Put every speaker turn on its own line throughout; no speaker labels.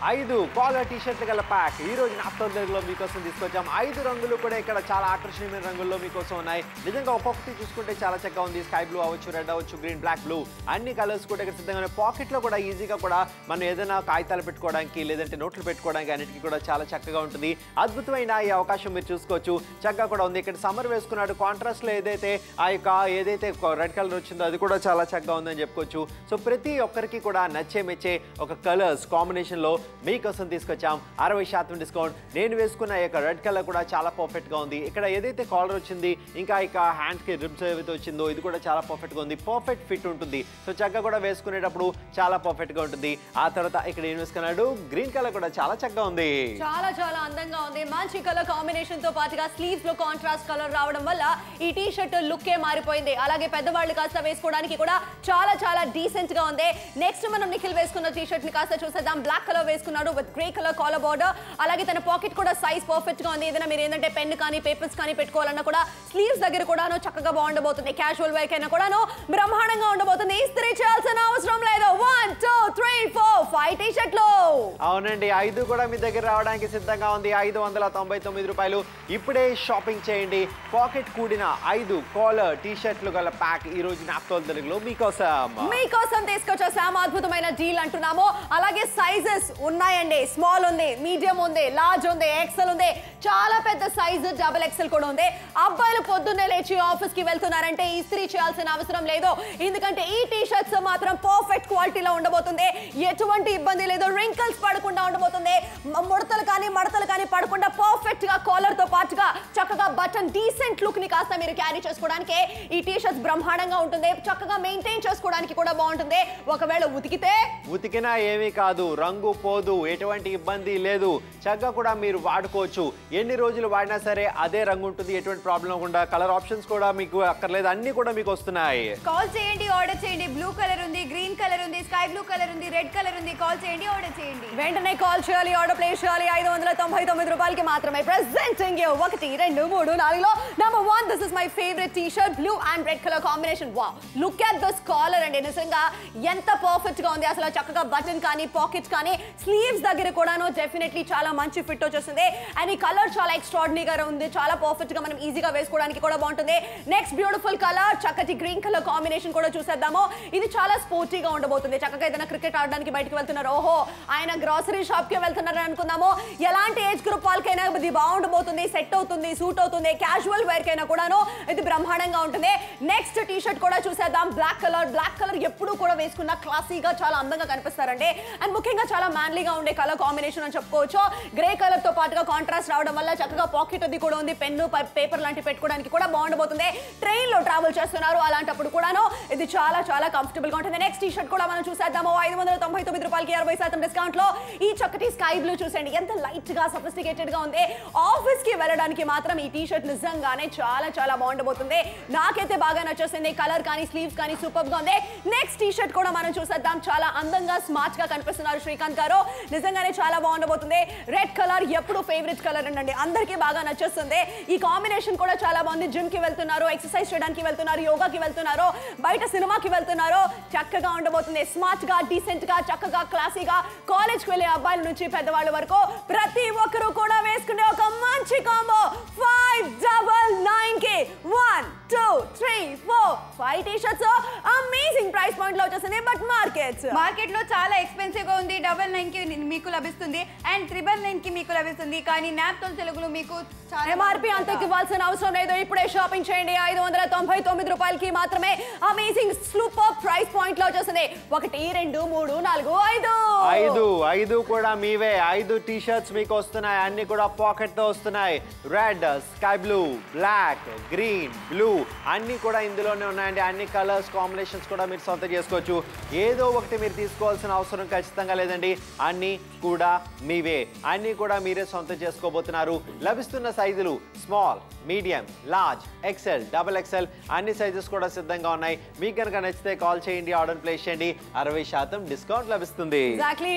ఐదు collar T షర్ట్లు గల ప్యాక్ ఈ రోజు నాప్తో తెలుగులో మీకోసం తీసుకొచ్చాం ఐదు రంగులు కూడా ఇక్కడ చాలా ఆకర్షణీయమైన రంగుల్లో మీకోసం ఉన్నాయి నిజంగా ఒక్కొక్కటి చూసుకుంటే చాలా చక్కగా ఉంది స్కై బ్లూ అవ్వచ్చు రెడ్ అవ్వచ్చు గ్రీన్ బ్లాక్ బ్లూ అన్ని కలర్స్ కూడా ఇక్కడ సిద్ధంగా ఉన్నాయి పాకెట్లో కూడా ఈజీగా కూడా మనం ఏదైనా కాగితాలు పెట్టుకోవడానికి లేదంటే నోట్లు పెట్టుకోవడానికి అన్నిటికీ కూడా చాలా చక్కగా ఉంటుంది అద్భుతమైన ఈ అవకాశం మీరు చూసుకోవచ్చు చక్కగా కూడా ఉంది ఇక్కడ సమ్మర్ వేసుకున్నాడు కాంట్రాస్ట్ లో ఏదైతే ఆ యొక్క ఏదైతే రెడ్ కలర్ వచ్చిందో అది కూడా చాలా చక్కగా ఉందని చెప్పుకోవచ్చు సో ప్రతి ఒక్కరికి కూడా నచ్చే మెచ్చే ఒక కలర్స్ కాంబినేషన్ లో మీకోసం తీసుకొచ్చాం అరవై శాతం డిస్కౌంట్ నేను వేసుకున్న ఈ యొక్క రెడ్ కలర్ కూడా చాలా పర్ఫెక్ట్ గా ఉంది ఇక్కడ ఏదైతే కాలర్ వచ్చింది ఇంకా ఇక హ్యాండ్ కి రిబ్స్ ఏదైతే వచ్చిందో ఇది కూడా చాలా పర్ఫెక్ట్ గా ఉంది పర్ఫెక్ట్ ఫిట్ ఉంటుంది సో చక్కగా కూడా వేసుకునేటప్పుడు చాలా పర్ఫెక్ట్ గా ఉంటుంది ఆ తర్వాత ఇక్కడ ఏం వేసుకున్నాడు గ్రీన్ కలర్ కూడా చాలా చక్కగా ఉంది
చాలా చాలా అందంగా ఉంది మంచి కలర్ కాంబినేషన్ తో పాటుగా స్లీవ్స్ లో కాంట్రాస్ట్ కలర్ రావడం వల్ల ఈ టీ షర్ట్ లుక్కే మారిపోయింది అలాగే పెద్దవాళ్ళు కాస్త వేసుకోవడానికి కూడా చాలా చాలా డీసెంట్ గా ఉంది నెక్స్ట్ మనం నిఖిల్ వేసుకున్న టీ షర్ట్ ని కాస్త చూసేద్దాం బ్లాక్ కలర్ వేసుకున్నాడు with grey colour collar border అలాగే తన పాకెట్ కూడా సైజ్ పర్ఫెక్ట్ గా ఉంది ఏదైనా మీరు ఏంటంటే పెన్ కానీ పేపర్స్ కానీ పెట్టుకోవాలన్నా కూడా స్లీవ్స్ దగ్గర కూడాను చక్కగా బాగుండబోతుంది క్యాజువల్ వేర్ కైనా కూడాను బ్రహ్మాండంగా ఉండబోతుంది ఇస్త్రీ చేయాల్సిన అవసరం లేదు one two three four five T షర్ట్లు
అవునండి ఐదు కూడా మీ దగ్గర రావడానికి సిద్ధంగా ఉంది ఐదు వందల తొంభై తొమ్మిది రూపాయలు ఇప్పుడే షాపింగ్ చేయండి పాకెట్ కూడిన ఐదు కాలర్ టీ షర్ట్లు గల ప్యాక్ ఈ రోజు నాప్తోల్ తెలుగులో మీకోసం
మీకోసం తీసుకొచ్చేసాము అద్భుతమైన డీల్ అంటున్నాము అలాగే సైజెస్ ఉన్నాయండి స్మాల్ ఉంది మీడియం ఉంది లార్జ్ ఉంది ఎక్సెల్ ఉంది చాలా పెద్ద సైజు డబుల్ ఎక్సెల్ కూడా ఉంది అబ్బాయిలు పొద్దున్నే లేచి ఆఫీస్ కి వెళ్తున్నారంటే ఇస్త్రీ చేయాల్సిన అవసరం లేదు ఎందుకంటే ఈ టీ షర్ట్స్ మాత్రం పర్ఫెక్ట్ క్వాలిటీలో ఉండబోతుంది ఎటువంటి ఇబ్బంది లేదు రింకిల్స్ పడకుండా ఉండబోతుంది మ- ముడతలు కానీ మడతలు కానీ పడకుండా పర్ఫెక్ట్ గా కాలర్ తో పాటుగా చక్కగా బటన్ డీసెంట్ లుక్ ని కాస్త మీరు క్యారీ చేసుకోవడానికి ఈ టీ షర్ట్స్ బ్రహ్మాండంగా ఉంటుంది చక్కగా మెయింటైన్ చేసుకోవడానికి కూడా బాగుంటుంది ఒకవేళ ఉతికితే
ఉతికినా ఏమీ కాదు రంగు పోదు ఎటువంటి ఇబ్బంది లేదు చక్కగా కూడా మీరు వాడుకోవచ్చు ఎన్ని రోజులు వాడినా సరే అదే రంగు ఉంటుంది ఎటువంటి ప్రాబ్లం లేకుండా కలర్ ఆప్షన్స్ కూడా మీకు అక్కర్లేదు అన్ని కూడా మీకు వస్తున్నాయి
కాల్ చేయండి ఆర్డర్ చేయండి బ్లూ కలర్ ఉంది గ్రీన్ కలర్ ఉంది స్కై బ్లూ కలర్ ఉంది రెడ్ కలర్ ఉంది కాల్ చేయండి ఆర్డర్ చేయండి
వెంటనే కాల్ చేయాలి ఆర్డర్ ప్లేస్ చేయాలి ఐదు వందల తొంభై తొమ్మిది రూపాయలకి మాత్రమే ప్రెసెంటింగ్ ఒకటి రెండు మూడు నాలుగులో number one this is my favourite T shirt blue and red colour combination wow look at this collar అండి నిజంగా ఎంత పర్ఫెక్ట్ గా ఉంది అసలు చక్కగా బటన్ కానీ పాకెట్ కానీ స్లీవ్స్ దగ్గర కూడాను డెఫినెట్లీ చాలా మంచి ఫిట్ వచ్చేస్తుంది అండ్ ఈ కలర్ చాలా ఎక్స్ట్రాడినరీగా ఉంది చాలా పర్ఫెక్ట్ గా మనం ఈజీగా వేసుకోవడానికి కూడా బాగుంటుంది నెక్స్ట్ బ్యూటిఫుల్ కలర్ చక్కటి గ్రీన్ కలర్ కాంబినేషన్ కూడా చూసేద్దాము ఇది చాలా స్పోర్టీగా ఉండబోతుంది చక్కగా ఏదైనా క్రికెట్ ఆడడానికి బయటకు వెళ్తున్నారు ఓహో ఆయన గ్రాసరీ షాప్ కి వెళ్తున్నారు అనుకుందాము ఎలాంటి ఏజ్ గ్రూప్ వాళ్ళకైనా ఇది బాగుండబోతుంది సెట్ అవుతుంది సూట్ అవుతుంది క్యాజువల్ వేర్ కైనా కూడాను ఇది బ్రహ్మాండంగా ఉంటుంది నెక్స్ట్ టీ షర్ట్ కూడా చూసేద్దాం బ్లాక్ కలర్ బ్లాక్ కలర్ ఎప్పుడు కూడా వేసుకున్న క్లాసీగా చాలా అందంగా కనిపిస్తారండి అండ్ ముఖ్యంగా చాలా మ్యాన్లీగా ఉండే కలర్ కాంబినేషన్ అని చెప్పుకోవచ్చు గ్రే కలర్ తో పాటుగా కాంట్రాస్ట్ రావడం వల్ల చక్కగా పాకెట్ అది కూడా ఉంది పెన్ను పేపర్ లాంటి పెట్టుకోవడానికి కూడా బాగుండబోతుంది ట్రైన్ లో ట్రావెల్ చేస్తున్నారు అలాంటప్పుడు కూడాను ఇది చాలా చాలా కంఫర్టబుల్ గా ఉంటుంది నెక్స్ట్ టీ షర్ట్ కూడా మనం చూసేద్దాము ఐదు వందల తొంభై తొమ్మిది రూపాయలకి అరవై శాతం డిస్కౌంట్ లో ఈ చక్కటి స్కై బ్లూ చూసండి ఎంత లైట్ గా సఫిస్టికేటెడ్ గా ఉంది ఆఫీస్ కి వెళ్ళడానికి మాత్రం ఈ టీ షర్ట్ నిజంగానే చాలా చాలా బాగుండబోతుంది నాకైతే బాగా నచ్చేసింది కలర్ కానీ స్లీవ్స్ కానీ సూపర్ గా ఉంది నెక్స్ట్ టీ షర్ట్ కూడా మనం చూసేద్దాం చాలా అందంగా స్మార్ట్ గా కనిపిస్తున్నారు శ్రీకాంత్ గారు నిజంగానే చాలా బాగుండబోతుంది రెడ్ కలర్ ఎప్పుడు ఫేవరెట్ కలర్ అండి అందరికీ బాగా నచ్చేస్తుంది ఈ కాంబినేషన్ కూడా చాలా బాగుంది జిమ్ కి వెళ్తున్నారు ఎక్సర్సైజ్ చేయడానికి వెళ్తున్నారు యోగాకి వెళ్తున్నారు బయట సినిమాకి వెళ్తున్నారు చక్కగా ఉండబోతుంది స్మార్ట్ గా డీసెంట్ గా చక్కగా క్లాసీగా కాలేజ్ కి వెళ్ళే అబ్బాయిల నుంచి పెద్దవాళ్ళ వరకు ప్రతి ఒక్కరూ కూడా వేసుకునే ఒక మంచి కాంబో ఫైవ్ డబల్ నైన్ కి one two three four five T shirts amazing price point లో వచ్చేసింది బట్ మార్కెట్
మార్కెట్ లో చాలా ఎక్స్పెన్సివ్ గా ఉంది డబల్ నైన్ కి మీకు లభిస్తుంది అండ్ ట్రిపుల్ నైన్ కి మీకు లభిస్తుంది కానీ నాప్తోల్ తెలుగులో మీకు చాలా
ఎంఆర్పి అంతకి ఇవ్వాల్సిన అవసరం లేదు ఇప్పుడే షాపింగ్ చేయండి ఐదు వందల తొంభై తొమ్మిది రూపాయలకి మాత్రమే అమేజింగ్ సూపర్ ప్రైస్ పాయింట్ లో వచ్చేసింది ఒకటి రెండు మూడు నాలుగు ఐదు
ఐదు ఐదు కూడా మీవే ఐదు టీ షర్ట్స్ మీకు వస్తున్నాయి అన్ని కూడా పాకెట్ తో వస్తున్నాయి red sky blue black green blue అన్ని కూడా ఇందులోనే ఉన్నాయండి అన్ని కలర్స్ కాంబినేషన్స్ కూడా మీరు సొంత చేసుకోవచ్చు ఏదో ఒకటి మీరు తీసుకోవాల్సిన అవసరం ఖచ్చితంగా లేదండి అన్ని కూడా మీవే అన్ని కూడా మీరే సొంతం చేసుకోబోతున్నారు లభిస్తున్న సైజులు small medium large XL double XL అన్ని సైజెస్ కూడా సిద్ధంగా ఉన్నాయి మీకు కనుక నచ్చితే కాల్ చేయండి ఆర్డర్ ప్లేస్ చేయండి అరవై శాతం డిస్కౌంట్ లభిస్తుంది
ఎగ్జాక్ట్లీ డిస్కౌంట్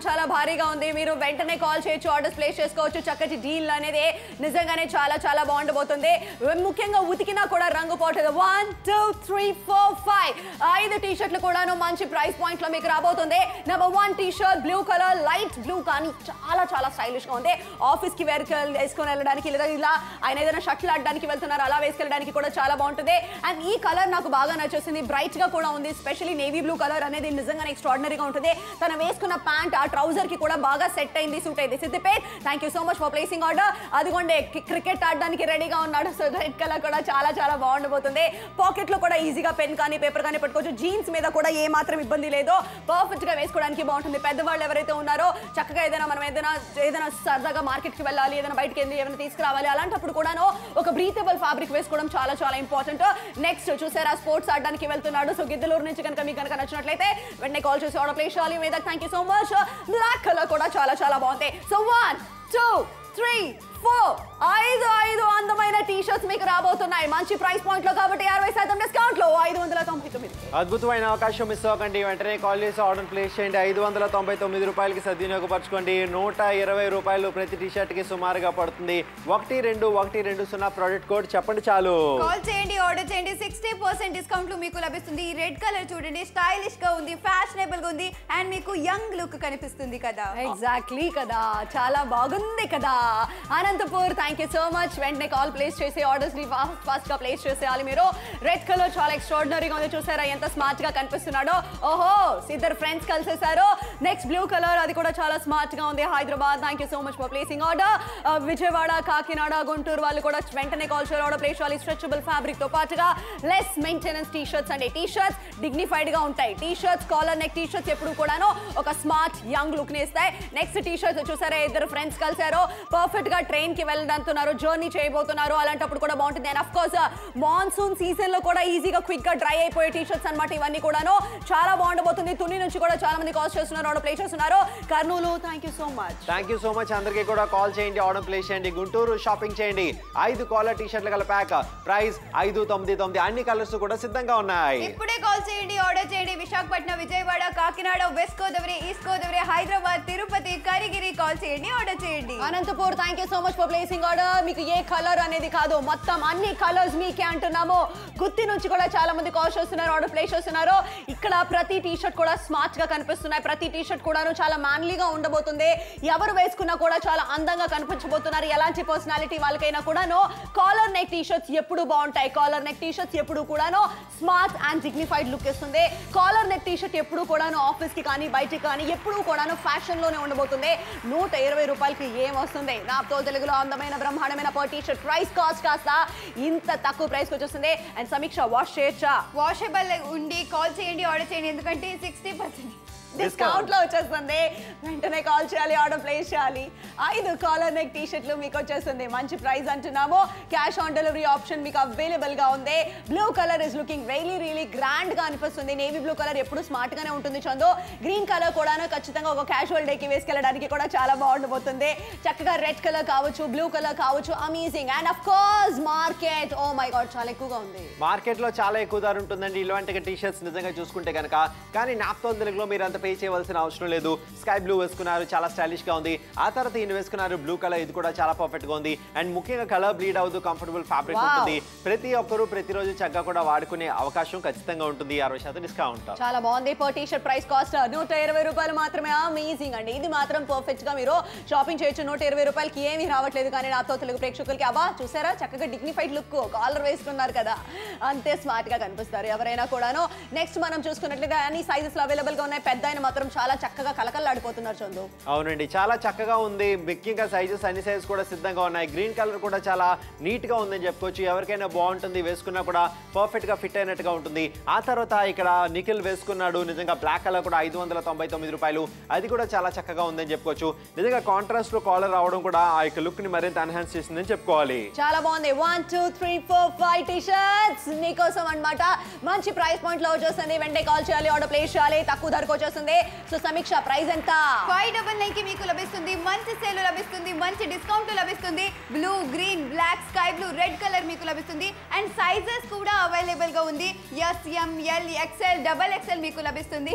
చాలా భారీగా ఉంది మీరు వెంటనే కాల్ చేయొచ్చు ఆర్డర్స్ ప్లేస్ చేసుకోవచ్చు చక్కటి డీల్ అనేది నిజంగానే చాలా చాలా బాగుండబోతుంది ముఖ్యంగా ఉతికినా కూడా రంగు పోతుంది one two three four five ఐదు టీ షర్ట్లు కూడాను మంచి ప్రైస్ పాయింట్ లో మీకు రాబోతుంది number one T shirt blue colour light blue కానీ చాలా చాలా స్టైలిష్ గా ఉంది ఆఫీస్ కి వేర్ వేసుకొని వెళ్ళడానికి లేదా ఇలా ఆయన ఏదైనా షర్ట్లు ఆడడానికి వెళ్తున్నారు అలా వేసుకెళ్ళడానికి కూడా చాలా బాగుంటుంది అండ్ ఈ కలర్ నాకు బాగా నచ్చేసింది బ్రైట్ గా కూడా ఉంది స్పెషల్లీ నేవీ బ్లూ కలర్ అనేది నిజంగానే ఎక్స్ట్రాడినరీగా ఉంటుంది తను వేసుకున్న ప్యాంట్ ఆ ట్రౌజర్ కి కూడా బాగా సెట్ అయింది సూట్ అయింది Siddipet thank you so much for placing order అదిగోండి క్రికెట్ ఆడడానికి రెడీగా ఉన్నాడు సో రెడ్ కలర్ కూడా చాలా చాలా బాగుండబోతుంది పాకెట్ లో కూడా ఈజీగా పెన్ కానీ పేపర్ కానీ పెట్టుకోవచ్చు జీన్స్ మీద కూడా ఏ మాత్రం ఇబ్బంది లేదు పర్ఫెక్ట్ గా వేసుకోవడానికి బాగుంటుంది పెద్దవాళ్ళు ఎవరైతే ఉన్నారో చక్కగా ఏదైనా మనం ఏదైనా ఏదైనా సరదాగా మార్కెట్ కి వెళ్ళాలి ఏదైనా బయటకి వెళ్ళి ఏమైనా తీసుకురావాలి అలాంటప్పుడు కూడాను ఒక బ్రీతబుల్ ఫ్యాబ్రిక్ వేసుకోవడం చాలా చాలా ఇంపార్టెంట్ నెక్స్ట్ చూసారా స్పోర్ట్స్ ఆడడానికి వెళ్తున్నాడు సో గిద్దలూరు నుంచి కనుక మీకు కనుక నచ్చినట్లయితే వెంటనే కాల్ చేసి ఆర్డర్ ప్లేస్ చేయాలి మీద thank you so much black colour కూడా చాలా చాలా బాగుంది so one two three four ఐదు ఐదు అందమైన టీ షర్ట్స్ మీకు రాబోతున్నాయి మంచి ప్రైస్ పాయింట్ లో కాబట్టి అరవై శాతం డిస్కౌంట్ లో ఐదు వందల తొంభై తొమ్మిది
అద్భుతమైన అవకాశం మిస్ అవ్వకండి వెంటనే కాల్ చేసి ఆర్డర్ ప్లేస్ చేయండి ఐదు వందల తొంభై తొమ్మిది రూపాయలకి సద్వినియోగపరచుకోండి నూట ఇరవై రూపాయలు ప్రతి టీ షర్ట్కి సుమారుగా పడుతుంది ఒకటి రెండు ఒకటి రెండు సున్నా ప్రోడక్ట్ కోడ్ చెప్పండి చాలు
కాల్ చేయండి ఆర్డర్ చేయండి సిక్స్టీ పర్సెంట్ డిస్కౌంట్ మీకు లభిస్తుంది ఈ రెడ్ కలర్ చూడండి స్టైలిష్ గా ఉంది ఫ్యాషనబుల్ గా ఉంది అండ్ మీకు యంగ్ లుక్ కనిపిస్తుంది కదా
ఎగ్జాక్ట్లీ కదా చాలా బాగుంది కదా Anantapur thank you so much వెంటనే కాల్ ప్లేస్ చేసి ఆర్డర్స్ ని ఫాస్ట్ గా ప్లేస్ చేసేయాలి మీరు రెడ్ కలర్ చాలా ఎక్స్ట్రాడినరీగా ఉంది చూసారా ఎంత స్మార్ట్ గా కనిపిస్తున్నాడో ఓహో ఇద్దరు ఫ్రెండ్స్ కలిసేసారు నెక్స్ట్ బ్లూ కలర్ అది కూడా చాలా స్మార్ట్ గా ఉంది Hyderabad thank you so much for placing order Vijayawada Kakinada Guntur వాళ్ళు కూడా వెంటనే కాల్ చేయాలి ఆర్డర్ ప్లేస్ చేయాలి స్ట్రెచబుల్ ఫ్యాబ్రిక్ తో పాటుగా లెస్ మెయింటెనెన్స్ టీ షర్ట్స్ అండి టీ షర్ట్స్ డిగ్నిఫైడ్ గా ఉంటాయి T shirts collar neck T shirts ఎప్పుడు కూడాను ఒక స్మార్ట్ యంగ్ లుక్ ని ఇస్తాయి నెక్స్ట్ టీ షర్ట్స్ చూసారా ఇద్దరు ఫ్రెండ్స్ కలిసారు పర్ఫెక్ట్ గా ట్రైన్ కి వెళ్ళడంతున్నారు జర్నీ చేయబోతున్నారు అలాంటప్పుడు కూడా బాగుంటుంది and of course monsoon season లో కూడా ఈజీగా క్విక్ గా డ్రై అయిపోయే టీ షర్ట్స్ అనమాట ఇవన్నీ కూడాను చాలా బాగుండబోతుంది తుని నుంచి కూడా చాలా మంది కాల్ చేస్తున్నారు ఆర్డర్ ప్లేస్ చేస్తున్నారు Kurnool thank you so much
thank you so much అందరికీ కూడా కాల్ చేయండి ఆర్డర్ ప్లేస్ చేయండి గుంటూరు షాపింగ్ చేయండి ఐదు కాలర్ టీ షర్ట్లు గల ప్యాక్ ప్రైస్ ఐదు తొమ్మిది తొమ్మిది అన్ని కలర్స్ కూడా సిద్ధంగా ఉన్నాయి
ఇప్పుడే కాల్ చేయండి ఆర్డర్ చేయండి Visakhapatnam Vijayawada Kakinada west Godavari east Godavari Hyderabad Tirupati Karigiri call చేయండి ఆర్డర్ చేయండి
Anantapur thank you so much for placing order మీకు ఏ కలర్ అనేది కాదు మొత్తం అన్ని కలర్స్ మీకే అంటున్నాము గుత్తి నుంచి కూడా చాలా మంది కాల్ చేస్తున్నారు ఆర్డర్ ప్లేస్ చేస్తున్నారు ఇక్కడ ప్రతి టీ షర్ట్ కూడా స్మార్ట్ గా కనిపిస్తున్నాయి ప్రతి టీ షర్ట్ కూడాను చాలా మ్యాన్లీగా ఉండబోతుంది ఎవరు వేసుకున్నా కూడా చాలా అందంగా కనిపించబోతున్నారు ఎలాంటి పర్సనాలిటీ వాళ్ళకైనా కూడాను కాలర్ నెక్ టీ షర్ట్స్ ఎప్పుడు బాగుంటాయి కాలర్ నెక్ టీ షర్ట్స్ ఎప్పుడు కూడాను స్మార్ట్ అండ్ డిగ్నిఫైడ్ లుక్ ఇస్తుంది కాలర్ నెక్ టీ షర్ట్ ఎప్పుడు కూడాను ఆఫీస్ కి కానీ బయటికి కానీ ఎప్పుడు కూడాను ఫ్యాషన్ లోనే ఉండబోతుంది నూట ఇరవై రూపాయలకి ఏం వస్తుంది నాతో తెలుగులో అందమైన బ్రహ్మాండమైన per T shirt price cost కాస్త ఇంత తక్కువ ప్రైస్ వచ్చేస్తుంది అండ్ సమీక్ష వాష్ చేయొచ్చా
వాషబుల్ ఉండి కాల్ చేయండి ఆర్డర్ చేయండి ఎందుకంటే సిక్స్టీ పర్సెంట్
డిస్కౌంట్ లో వచ్చేస్తుంది వెంటనే కాల్ చేయాలి ఆర్డర్ ప్లేస్ చేయాలి ఐదు కాలర్ నెక్ టీ షర్ట్లు మీకు వచ్చేస్తుంది మంచి ప్రైస్ అంటున్నాము క్యాష్ ఆన్ డెలివరీ ఆప్షన్ మీకు అవైలబుల్ గా ఉంది blue colour is looking really really grand గా అనిపిస్తుంది నేవీ బ్లూ కలర్ ఎప్పుడు స్మార్ట్ గానే ఉంటుంది చందు గ్రీన్ కలర్ కూడాను ఖచ్చితంగా ఒక క్యాజువల్ డేకి వేసుకెళ్ళడానికి కూడా చాలా బాగుండబోతుంది చక్కగా రెడ్ కలర్ కావచ్చు బ్లూ కలర్ కావచ్చు amazing and of course market oh my god చాలా ఎక్కువగా ఉంది
మార్కెట్ లో చాలా ఎక్కువ ధర ఉంటుందండి ఇలాంటి టీ షర్ట్స్ నిజంగా చూసుకుంటే కనుక కానీ నాప్తో తెలుగులో మీరు అంత పే చేయవలసిన అవసరం లేదు స్కై బ్లూ వేసుకున్నారు చాలా స్టైలిష్ గా ఉంది ఆ తర్వాత ఈయన వేసుకున్నారు బ్లూ కలర్ ఇది కూడా చాలా పర్ఫెక్ట్ గా ఉంది అండ్ ముఖ్యంగా కలర్ బ్లీడ్ అవుతూ కంఫర్టబుల్ ఫ్యాబ్రిక్
Wow.
ఉంటుంది ప్రతి ఒక్కరూ ప్రతిరోజు చక్కగా కూడా వాడుకునే అవకాశం ఖచ్చితంగా ఉంటుంది అరవై శాతం డిస్కౌంట్
చాలా బాగుంది per T shirt price cost నూట ఇరవై రూపాయలు మాత్రమే అమేజింగ్ అండి ఇది మాత్రం పర్ఫెక్ట్ గా మీరు షాపింగ్ చేయొచ్చు నూట ఇరవై రూపాయలకి ఏమీ రావట్లేదు కానీ నాతో తెలుగు ప్రేక్షకులకి అబ్బా చూసారా చక్కగా డిగ్నిఫైడ్ లుక్ కాలర్ వేసుకున్నారు కదా అంతే స్మార్ట్ గా కనిపిస్తారు ఎవరైనా కూడాను నెక్స్ట్ మనం చూసుకున్నట్లయితే అన్ని సైజెస్ అవైలబుల్ గా ఉన్నాయి పెద్ద ఆయన మాత్రం చాలా చక్కగా కలకల్లాడిపోతున్నారు చందు
అవునండి చాలా చక్కగా ఉంది ముఖ్యంగా సైజెస్ అన్ని సైజెస్ కూడా సిద్ధంగా ఉన్నాయి గ్రీన్ కలర్ కూడా చాలా నీట్ గా ఉందని చెప్పుకోవచ్చు ఎవరికైనా బాగుంటుంది వేసుకున్నా కూడా పర్ఫెక్ట్ గా ఫిట్ అయినట్టుగా ఉంటుంది ఆ తర్వాత ఇక్కడ నిఖిల్ వేసుకున్నాడు నిజంగా బ్లాక్ కలర్ కూడా ఐదు వందల తొంభై తొమ్మిది రూపాయలు అది కూడా చాలా చక్కగా ఉందని చెప్పుకోవచ్చు నిజంగా కాంట్రాస్ట్ లో కాలర్ రావడం కూడా ఆ యొక్క లుక్ ని మరింత ఎన్హాన్స్ చేసిందని చెప్పుకోవాలి
చాలా బాగుంది one two three four five T shirts మీకోసం అన్నమాట మంచి ప్రైస్ పాయింట్ లో వచ్చేస్తుంది వెంటనే కాల్ చేయాలి ఆర్డర్ ప్లేస్ చేయాలి తక్కువ ధరకు వచ్చేస్తుంది సో సమీక్ష ప్రైస్ ఎంత
ఫైవ్ డబల్ నైన్ కి మీకు లభిస్తుంది మంచి సేల్ లభిస్తుంది మంచి డిస్కౌంట్ లభిస్తుంది blue green black sky blue red colour మీకు లభిస్తుంది అండ్ సైజెస్ కూడా అవైలబుల్ గా ఉంది S M L XL double XL మీకు లభిస్తుంది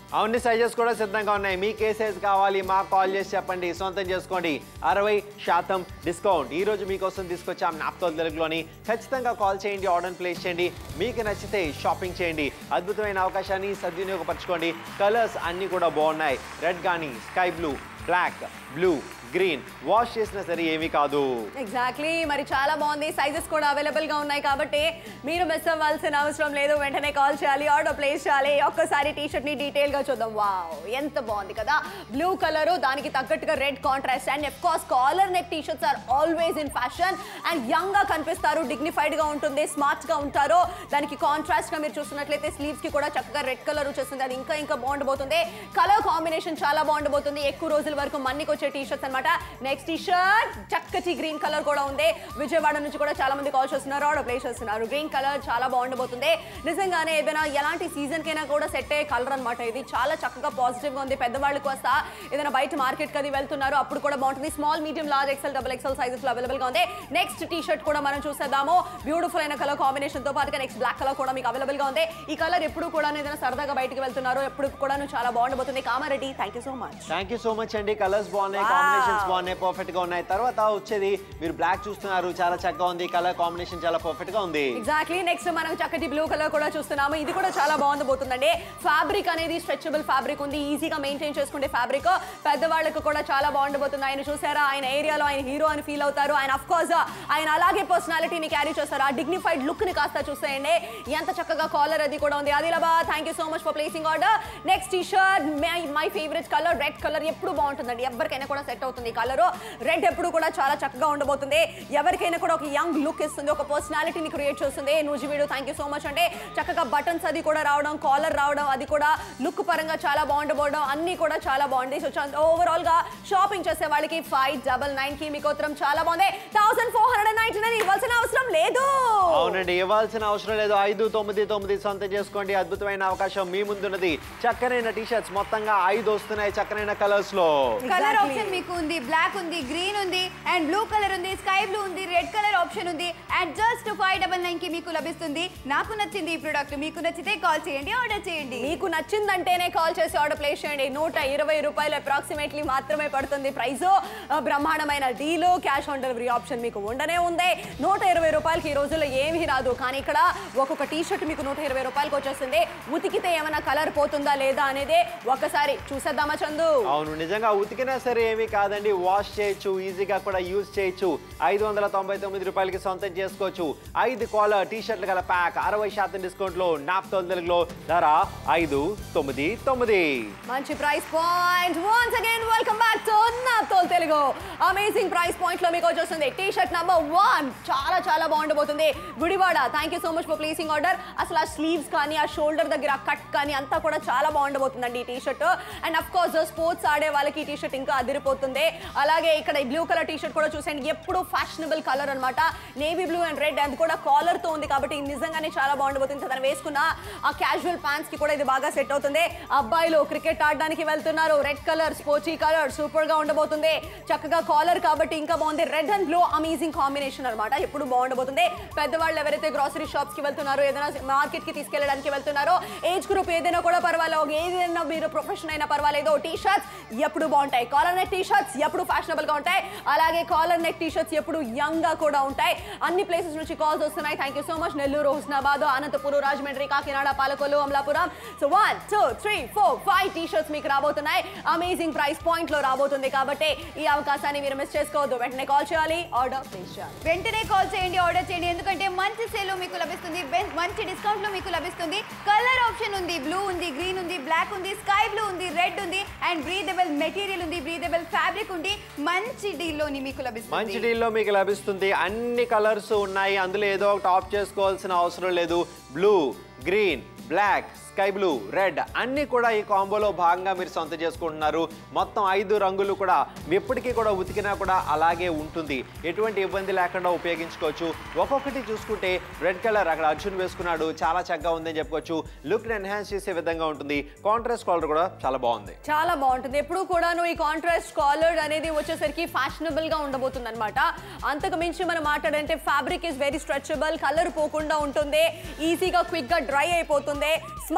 అవును సైజెస్ కూడా సిద్ధంగా ఉన్నాయి మీకు ఏ సైజ్ కావాలి మాకు కాల్ చేసి చెప్పండి సొంతం చేసుకోండి అరవై శాతం డిస్కౌంట్ ఈ రోజు మీకోసం తీసుకొచ్చాం నాప్తో తెలుగులోని ఖచ్చితంగా కాల్ చేయండి ఆర్డర్ ప్లేస్ చేయండి మీకు నచ్చితే షాపింగ్ చేయండి అద్భుతమైన అవకాశాన్ని సద్వినియోగపరచుకోండి కలర్స్ అన్నీ కూడా బాగున్నాయి రెడ్ కానీ sky blue black blue green wash చేసినా సరే ఏమీ కాదు
ఎగ్జాక్ట్లీ మరి చాలా బాగుంది సైజెస్ కూడా అవైలబుల్ గా ఉన్నాయి కాబట్టి మీరు మిస్ అవ్వాల్సిన అవసరం లేదు వెంటనే కాల్ చేయాలి ఆర్డర్ ప్లేస్ చేయాలి ఒక్కసారి టీ షర్ట్ ని డీటెయిల్ గా చూద్దాం వావ్ ఎంత బాగుంది కదా బ్లూ కలర్ దానికి తగ్గట్టుగా red contrast and of course collar neck T shirts are always in fashion and young గా కనిపిస్తారు డిగ్నిఫైడ్ గా ఉంటుంది స్మార్ట్ గా ఉంటారు దానికి కాంట్రాస్ట్ గా మీరు చూస్తున్నట్లయితే స్లీవ్స్ కి కూడా చక్కగా రెడ్ కలర్ వచ్చేస్తుంది అది ఇంకా ఇంకా బాగుండబోతుంది కలర్ కాంబినేషన్ చాలా బాగుండబోతుంది ఎక్కువ రోజుల వరకు మన్నికి వచ్చే టీ షర్ట్స్ అనమాట నెక్స్ట్ టీ షర్ట్ చక్కటి గ్రీన్ కలర్ కూడా ఉంది విజయవాడ నుంచి కూడా చాలా మంది కాల్ చేస్తున్నారు ఆర్డర్ ప్లేస్ చేస్తున్నారు గ్రీన్ కలర్ చాలా బాగుండబోతుంది నిజంగానే ఏదైనా ఎలాంటి సీజన్ కైనా కూడా సెట్ అయ్యే కలర్ అనమాట ఇది చాలా చక్కగా పాజిటివ్ గా ఉంది పెద్దవాళ్ళకి వస్తా ఏదైనా బయట మార్కెట్ కది వెళ్తున్నారు అప్పుడు కూడా బాగుంటుంది small medium large XL double XL sizes లో అవైలబుల్ గా ఉంది నెక్స్ట్ టీ షర్ట్ కూడా మనం చూసేద్దాము బ్యూటిఫుల్ అయిన కలర్ కాంబినేషన్ తో పాటుగా నెక్స్ట్ బ్లాక్ కలర్ కూడా మీకు అవైలబుల్ గా ఉంది ఈ కలర్ ఎప్పుడు కూడా ఏదైనా సరదాగా బయటకు వెళ్తున్నారు ఎప్పుడు కూడా చాలా బాగుండబోతుంది Kamareddy thank you so much
thank you so much అండి కలర్స్ బాగున్నాయి
Wow.
కాంబినేషన్స్ బాగున్నాయి పర్ఫెక్ట్ గా ఉన్నాయి తర్వాత వచ్చేది మీరు బ్లాక్ చూస్తున్నారు చాలా చక్కగా ఉంది కలర్ కాంబినేషన్ చాలా పర్ఫెక్ట్ గా ఉంది
ఎగ్జాక్ట్లీ నెక్స్ట్ మనం చక్కటి బ్లూ కలర్ కూడా చూస్తున్నాము ఇది కూడా చాలా బాగుంది పోతుందండి ఫ్యాబ్రిక్ అనేది స్ట్రెచబుల్ ఫ్యాబ్రిక్ ఉంది ఈజీగా మెయింటైన్ చేసుకుంటే ఫ్యాబ్రిక్ పెద్దవాళ్ళకు కూడా చాలా బాగుండబోతుంది ఆయన చూసారా ఆయన ఏరియాలో ఆయన హీరో అని ఫీల్ అవుతారు ఆయన అఫ్ కోర్స్ ఆయన అలాగే పర్సనాలిటీని క్యారీ చేస్తారు ఆ డిగ్నిఫైడ్ లుక్ ని కాస్త చూసేయండి ఎంత చక్కగా కాలర్ అది కూడా ఉంది Adilabad thank you so much for placing order next T shirt my my favourite colour red colour ఎప్పుడు బాగుంటుందండి ఎవరికైనా కూడా సెట్ అవుతుంది ఈ కలర్ రెడ్ ఎప్పుడు కూడా చాలా చక్కగా ఉండబోతుంది ఎవరికైనా కూడా ఒక యంగ్ లుక్ ఇస్తుంది ఒక పర్సనాలిటీని క్రియేట్ చేస్తుంది Nuzvid thank you so much అంటే చక్కగా బటన్స్ అది కూడా రావడం కాలర్ రావడం అది కూడా లుక్ పరంగా చాలా బాగుండబోవడం అన్ని కూడా చాలా బాగుంది సో ఓవరాల్ గా షాపింగ్ చేసే వాళ్ళకి ఫైవ్ డబల్ నైన్ కి మీకు ఉత్తరం చాలా బాగుంది thousand four hundred ninety nine ఇవ్వాల్సిన అవసరం లేదు
అవునండి ఇవ్వాల్సిన అవసరం లేదు ఐదు తొమ్మిది తొమ్మిది సొంతం చేసుకోండి అద్భుతమైన అవకాశం మీ ముందున్నది చక్కనైన టీ షర్ట్స్ మొత్తంగా ఐదు వస్తున్నాయి చక్కనైన కలర్స్ లో
కలర్
Exactly.
ఆప్షన్ మీకు ఉంది బ్లాక్ ఉంది గ్రీన్ ఉంది అండ్ బ్లూ కలర్ ఉంది స్కై బ్లూ ఉంది రెడ్ కలర్ ఆప్షన్ ఉంది and just five double nine కి మీకు లభిస్తుంది నాకు నచ్చింది ఈ ప్రోడక్ట్ మీకు నచ్చితే కాల్ చేయండి ఆర్డర్ చేయండి
మీకు నచ్చిందంటేనే కాల్ చేసి ఆర్డర్ ప్లేస్ చేయండి నూట ఇరవై రూపాయలు అప్రాక్సిమేట్లీ మాత్రమే పడుతుంది ప్రైస్ బ్రహ్మాండమైన deal cash on delivery option మీకు ఉండనే ఉంది నూట ఇరవై రూపాయలకి ఈ రోజుల్లో ఏమీ రాదు కానీ ఇక్కడ ఒక్కొక్క టీ షర్ట్ మీకు నూట ఇరవై రూపాయలకి వచ్చేస్తుంది ఉతికితే ఏమైనా కలర్ పోతుందా లేదా అనేది ఒక్కసారి చూసేద్దామా చందు
అవును నిజంగా ఉతికినా సరే ఏమీ కాదండి వాష్ చేయొచ్చు ఈజీగా కూడా యూజ్ చేయొచ్చు ఐదు వందల తొంభై తొమ్మిది రూపాయలకి సొంతం చేసుకోవచ్చు ఐదు కాలర్ టీ షర్ట్లు గల ప్యాక్ అరవై శాతం డిస్కౌంట్ లో నాప్తోల్ తెలుగులో ధర ఐదు తొమ్మిది తొమ్మిది
మంచి price point once again welcome back to Naaptol Telugu amazing price point లో మీకు వచ్చేస్తుంది టీ షర్ట్ నంబర్ వన్ చాలా చాలా బాగుండబోతుంది Gudivada thank you so much for placing order అసలు ఆ స్లీవ్స్ కానీ ఆ షోల్డర్ దగ్గర ఆ కట్ కానీ అంతా కూడా చాలా బాగుండబోతుందండి ఈ T shirt and of course sports ఆడే వాళ్ళకి ఈ టీ షర్ట్ ఇంకా అదిరిపోతుంది అలాగే ఇక్కడ ఈ బ్లూ కలర్ టీ షర్ట్ కూడా చూసేయండి ఎప్పుడు ఫ్యాషనబుల్ కలర్ అన్నమాట నేవీ బ్లూ అండ్ రెడ్ అది కూడా కాలర్ తో ఉంది కాబట్టి ఇది నిజంగానే చాలా బాగుండబోతుంది తను వేసుకున్న ఆ క్యాజువల్ ప్యాంట్స్ కి కూడా ఇది బాగా సెట్ అవుతుంది అబ్బాయిలు క్రికెట్ ఆడడానికి వెళ్తున్నారు red colour sporty colour super గా ఉండబోతుంది చక్కగా కాలర్ కాబట్టి ఇంకా బాగుంది red and blue amazing combination అన్నమాట ఎప్పుడు బాగుండబోతుంది పెద్దవాళ్ళు ఎవరైతే గ్రాసరీ షాప్స్ కి వెళ్తున్నారో ఏదైనా మార్కెట్ కి తీసుకెళ్ళడానికి వెళ్తున్నారో ఏజ్ గ్రూప్ ఏదైనా కూడా పర్వాలేదు ఏదైనా మీరు ప్రొఫెషన్ అయినా పర్వాలేదు టీ షర్ట్స్ ఎప్పుడు బాగుంటాయి కాలర్ నెక్ టీ షర్ట్స్ ఎప్పుడు ఫ్యాషనబుల్ గా ఉంటాయి అలాగే కాలర్ నెక్ టీ షర్ట్స్ ఎప్పుడు యంగ్ గా కూడా ఉంటాయి అన్ని ప్లేసెస్ నుంచి కాల్స్ వస్తున్నాయి thank you so much Nellore Husnabad Anantapuram Rajahmundry Kakinada Palakollu Amalapuram so one two three four five T shirts మీకు రాబోతున్నాయి అమేజింగ్ ప్రైస్ పాయింట్ లో రాబోతుంది కాబట్టి ఈ అవకాశాన్ని మీరు మిస్ చేసుకోవద్దు వెంటనే కాల్ చేయాలి ఆర్డర్ ప్లేస్ చేయాలి
వెంటనే కాల్ చేయండి ఆర్డర్ చేయండి ఎందుకంటే మంచి సేల్ మీకు లభిస్తుంది బెన్- మంచి డిస్కౌంట్ లో మీకు లభిస్తుంది కలర్ ఆప్షన్ ఉంది బ్లూ ఉంది గ్రీన్ ఉంది బ్లాక్ ఉంది స్కై బ్లూ ఉంది రెడ్ ఉంది అండ్ బ్రీదబుల్ మెటీరియల్ ఉంది బ్రీదబుల్ ఫ్యాబ్రిక్ ఉంది మంచి డీల్ లోని మీకు
మంచి
లభిస్తుంది
డీల్లో మీకు లభిస్తుంది అన్ని కలర్స్ ఉన్నాయి అందులో ఏదో ఒకటి ఆఫ్ చేసుకోవాల్సిన అవసరం లేదు blue green black sky blue red అన్ని కూడా ఈ కాంబోలో భాగంగా మీరు సొంత చేసుకుంటున్నారు మొత్తం ఐదు రంగులు కూడా ఎప్పటికీ కూడా ఉతికినా కూడా అలాగే ఉంటుంది ఎటువంటి ఇబ్బంది లేకుండా ఉపయోగించుకోవచ్చు ఒక్కొక్కటి చూసుకుంటే రెడ్ కలర్ అక్కడ అర్జున్ వేసుకున్నాడు చాలా చక్కగా ఉందని చెప్పుకోవచ్చు లుక్ ఎన్హాన్స్ చేసే విధంగా ఉంటుంది కాంట్రాస్ట్ కలర్ కూడా చాలా బాగుంది
చాలా బాగుంటుంది ఎప్పుడు కూడాను ఈ కాంట్రాస్ట్ కాలర్ అనేది వచ్చేసరికి ఫ్యాషనబుల్ గా ఉండబోతుంది అనమాట అంతకు మించి మనం మాట్లాడంటే fabric is very stretchable colour పోకుండా ఉంటుంది ఈజీగా క్విక్ గా డ్రై అయిపోతుంది స్మార్ట్